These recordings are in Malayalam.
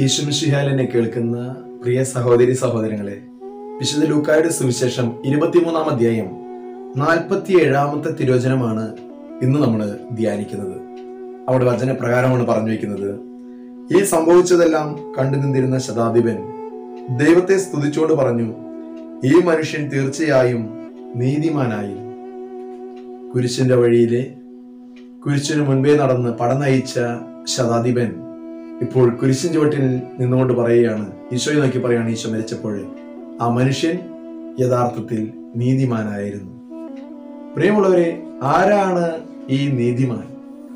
യേശുമിഷിഹാലിനെ കേൾക്കുന്ന പ്രിയ സഹോദരി സഹോദരങ്ങളെ വിശുദ്ധ ലൂക്കായുടെ സുവിശേഷം ഇരുപത്തിമൂന്നാം അധ്യായം നാൽപ്പത്തി ഏഴാമത്തെ തിരോചനമാണ് ഇന്ന് നമ്മൾ ധ്യാനിക്കുന്നത് അവിടെ വചനപ്രകാരമാണ് പറഞ്ഞു വയ്ക്കുന്നത് ഈ സംഭവിച്ചതെല്ലാം കണ്ടു നിന്നിരുന്ന ശതാധിപൻ ദൈവത്തെ സ്തുതിച്ചുകൊണ്ട് പറഞ്ഞു ഈ മനുഷ്യൻ തീർച്ചയായും നീതിമാനായി കുരിശിന്റെ വഴിയിലെ കുരിശിന് മുൻപേ നടന്ന് പട നയിച്ച ശതാധിപൻ ഇപ്പോൾ കുരിശിൻ ചുവട്ടിൽ നിന്നുകൊണ്ട് പറയുകയാണ് ഈശോയെ നോക്കി പറയുകയാണ് ഈശോ മരിച്ചപ്പോൾ ആ മനുഷ്യൻ യഥാർത്ഥത്തിൽ നീതിമാനായിരുന്നു പ്രിയമുള്ളവരെ ആരാണ് ഈ നീതിമാൻ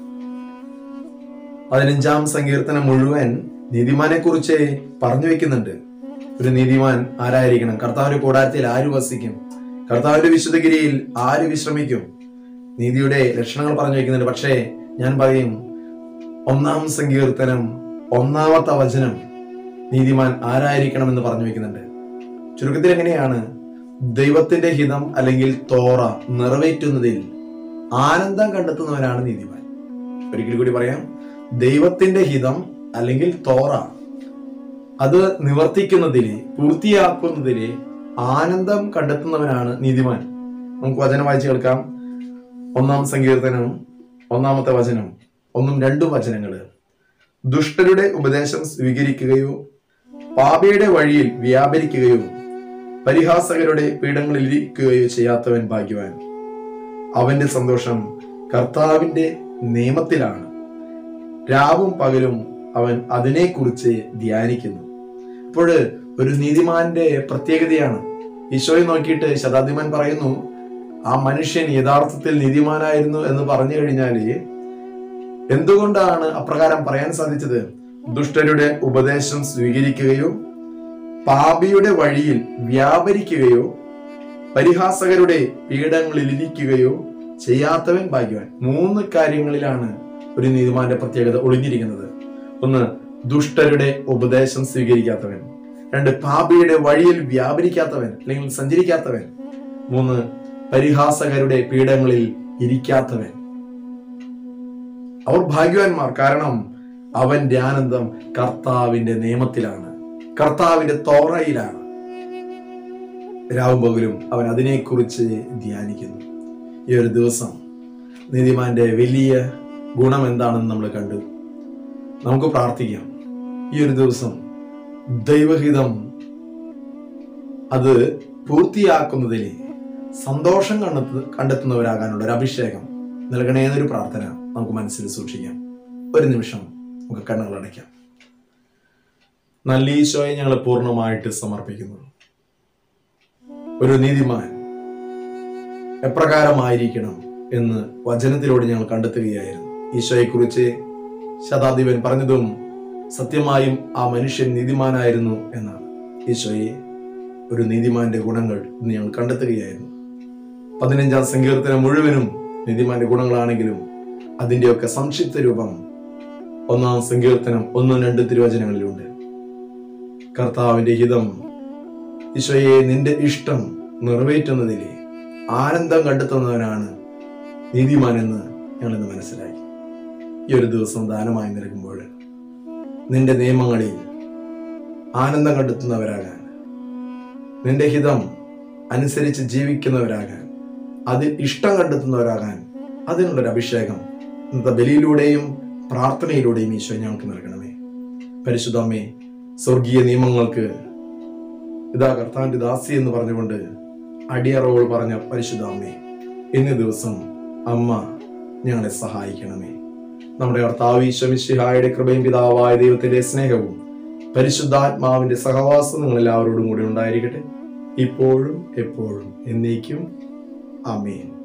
പതിനഞ്ചാം സങ്കീർത്തനം മുഴുവൻ നീതിമാനെ കുറിച്ച് പറഞ്ഞു വെക്കുന്നുണ്ട് ഒരു നീതിമാൻ ആരായിരിക്കണം കർത്താവിന്റെ കൂടാരത്തിൽ ആര് വസിക്കും കർത്താവിന്റെ വിശുദ്ധഗിരിയിൽ ആര് വിശ്രമിക്കും നീതിയുടെ ലക്ഷണങ്ങൾ പറഞ്ഞു വെക്കുന്നുണ്ട് പക്ഷേ ഞാൻ പറയും ഒന്നാം സങ്കീർത്തനം ഒന്നാമത്തെ വചനം നീതിമാൻ ആരായിരിക്കണം എന്ന് പറഞ്ഞു വെക്കുന്നുണ്ട് ചുരുക്കത്തിൽ എങ്ങനെയാണ് ദൈവത്തിന്റെ ഹിതം അല്ലെങ്കിൽ തോറ നിറവേറ്റുന്നതിൽ ആനന്ദം കണ്ടെത്തുന്നവനാണ് നീതിമാൻ ഒരിക്കൽ കൂടി പറയാം ദൈവത്തിന്റെ ഹിതം അല്ലെങ്കിൽ തോറ അത് നിവർത്തിക്കുന്നതില് പൂർത്തിയാക്കുന്നതില് ആനന്ദം കണ്ടെത്തുന്നവനാണ് നീതിമാൻ നമുക്ക് വചനം വായിച്ചു കേൾക്കാം ഒന്നാം സങ്കീർത്തനം ഒന്നാമത്തെ വചനം ഒന്നും രണ്ടും വചനങ്ങള് ദുഷ്ടരുടെ ഉപദേശം സ്വീകരിക്കുകയോ പാപിയുടെ വഴിയിൽ വ്യാപരിക്കുകയോ പരിഹാസകരുടെ പീഠങ്ങളിൽ ഇരിക്കുകയോ ചെയ്യാത്തവൻ ഭാഗ്യവാൻ അവന്റെ സന്തോഷം കർത്താവിന്റെ നിയമത്തിലാണ് രാവും പകലും അവൻ അതിനെക്കുറിച്ച് ധ്യാനിക്കുന്നു അപ്പോൾ ഒരു നീതിമാന്റെ പ്രത്യേകതയാണ് ഈശോയെ നോക്കിയിട്ട് ശതാധിപൻ പറയുന്നു ആ മനുഷ്യൻ യഥാർത്ഥത്തിൽ നീതിമാനായിരുന്നു എന്ന് പറഞ്ഞു കഴിഞ്ഞാല് എന്തുകൊണ്ടാണ് അപ്രകാരം പറയാൻ സാധിച്ചത് ദുഷ്ടരുടെ ഉപദേശം സ്വീകരിക്കുകയോ പാപിയുടെ വഴിയിൽ വ്യാപരിക്കുകയോ പരിഹാസകരുടെ പീഠങ്ങളിൽ ഇരിക്കുകയോ ചെയ്യാത്തവൻ ഭാഗ്യവാൻ മൂന്ന് കാര്യങ്ങളിലാണ് ഒരു നീതിമാന്റെ പ്രത്യേകത ഒളിഞ്ഞിരിക്കുന്നത് ഒന്ന് ദുഷ്ടരുടെ ഉപദേശം സ്വീകരിക്കാത്തവൻ രണ്ട് പാപിയുടെ വഴിയിൽ വ്യാപരിക്കാത്തവൻ അല്ലെങ്കിൽ സഞ്ചരിക്കാത്തവൻ മൂന്ന് പരിഹാസകരുടെ പീഠങ്ങളിൽ ഇരിക്കാത്തവൻ അവർ ഭാഗ്യവാന്മാർ കാരണം അവന്റെ ആനന്ദം കർത്താവിന്റെ നിയമത്തിലാണ് കർത്താവിന്റെ തോറയിലാണ് രാവും പകലും അവൻ അതിനെക്കുറിച്ച് ധ്യാനിക്കുന്നു ഈ ഒരു ദിവസം നീതിമാന്റെ വലിയ ഗുണം എന്താണെന്ന് നമ്മൾ കണ്ടു നമുക്ക് പ്രാർത്ഥിക്കാം ഈ ഒരു ദിവസം ദൈവഹിതം അത് പൂർത്തിയാക്കുന്നതിൽ സന്തോഷം കണ്ടെത്തു കണ്ടെത്തുന്നവരാകാനുള്ള ഒരു അഭിഷേകം നൽകണേ എന്നൊരു പ്രാർത്ഥന നമുക്ക് മനസ്സിൽ സൂക്ഷിക്കാം ഒരു നിമിഷം നമുക്ക് കണ്ണുകൾ അടയ്ക്കാം നല്ല ഈശോയെ ഞങ്ങൾ പൂർണ്ണമായിട്ട് സമർപ്പിക്കുന്നു ഒരു നീതിമാൻ എപ്രകാരമായിരിക്കണം എന്ന് വചനത്തിലൂടെ ഞങ്ങൾ കണ്ടെത്തുകയായിരുന്നു ഈശോയെ കുറിച്ച് ശതാധിപൻ പറഞ്ഞതും സത്യമായും ആ മനുഷ്യൻ നീതിമാനായിരുന്നു എന്നാണ് ഈശോയെ ഒരു നീതിമാന്റെ ഗുണങ്ങൾ ഇന്ന് ഞങ്ങൾ കണ്ടെത്തുകയായിരുന്നു പതിനഞ്ചാം സങ്കീർത്തനം മുഴുവനും നീതിമാന്റെ ഗുണങ്ങളാണെങ്കിലും അതിന്റെയൊക്കെ സംക്ഷിപ്ത രൂപം ഒന്നാം സങ്കീർത്തനം ഒന്നും രണ്ട് തിരുവചനങ്ങളിലുണ്ട് കർത്താവിന്റെ ഹിതം ഈശോയെ നിന്റെ ഇഷ്ടം നിറവേറ്റുന്നതിലെ ആനന്ദം കണ്ടെത്തുന്നവനാണ് നീതിമാൻ എന്ന് ഞങ്ങൾ ഇന്ന് മനസ്സിലാക്കി ഈ ഒരു ദിവസം ദാനമായി നൽകുമ്പോൾ നിന്റെ നിയമങ്ങളിൽ ആനന്ദം കണ്ടെത്തുന്നവരാകാൻ നിന്റെ ഹിതം അനുസരിച്ച് ജീവിക്കുന്നവരാകാൻ അതിൽ ഇഷ്ടം കണ്ടെത്തുന്നവരാകാൻ അതിനുള്ളൊരു അഭിഷേകം ഇന്നത്തെ ബലിയിലൂടെയും പ്രാർത്ഥനയിലൂടെയും ഈശോ ഞങ്ങൾക്ക് നൽകണമേ പരിശുദ്ധമ്മേ സ്വർഗീയ നിയമങ്ങൾക്ക് ഇതാ കർത്താവിന്റെ ദാസി എന്ന് പറഞ്ഞുകൊണ്ട് അടിയറവോൾ പറഞ്ഞ പരിശുദ്ധ അമ്മേ ഇന്ന് ദിവസം അമ്മ ഞങ്ങളെ സഹായിക്കണമേ നമ്മുടെ കർത്താവ് ഈശ്വമിശിഹായുടെ കൃപയും പിതാവായ ദൈവത്തിന്റെ സ്നേഹവും പരിശുദ്ധാത്മാവിന്റെ സഹവാസം നിങ്ങൾ എല്ലാവരോടും കൂടി ഉണ്ടായിരിക്കട്ടെ ഇപ്പോഴും എപ്പോഴും എന്നേക്കും ആമേൻ